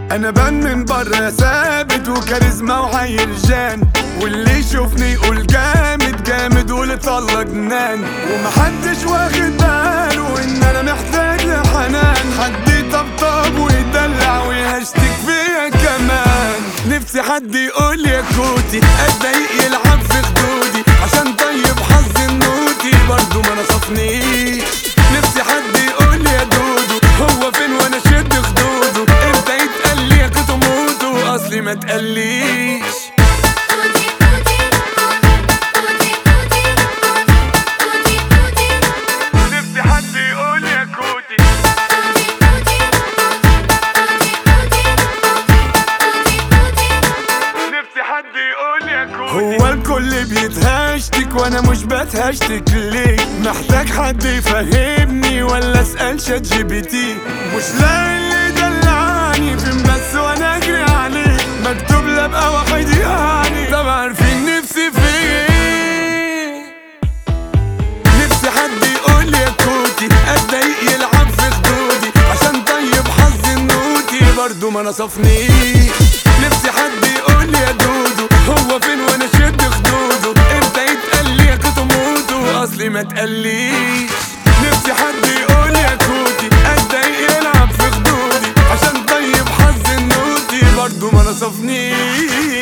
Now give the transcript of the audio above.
انا بان من بره ثابت وكاريزما وحي رجال واللي يشوفني يقول جامد جامد والطلة جنان ومحدش واخد باله ان انا محتاج لحنان حد يطبطب ويدلع ويهشتك فيا كمان نفسي حد يقول يا كوتي اتضايق يلعب في خدودي عشان طيب حظ النوتي برضو ما نصفنيش نفسي حد يقول يا دودو هو فين وانا شد خدوده امتى يتقال لي يا كنت موتو اصلي ما تقليش كوتي كوتي كوتي كوتي كوتي كوتي نفسي حد يقول يا كوتي كوتي كوتي كوتي كوتي نفسي حد يقول يا كوتي هو الكل بيتهشتك وانا مش بتهشتك ليه محتاج حد يفهمني ولا اسال شات جي بي تي مش لاقي اللي دلعني فين بس وانا اجري عليه مكتوب لا ابقى واحد يعني طب عارفين نفسي في ايه نفسي حد يقول يا كوتي اتضايق يلعب في خدودي عشان طيب حظ النوتي برضو ما نصفنيش نفسي حد يقول يا دودو هو فين وانا شد خدوده امتى يتقال لي يا كنت موتو اصلي ما تقليش نفسي حد يقول يا كوتي اتضايق يلعب في خدودي عشان طيب حظ النوتي برضو ما نصفنيش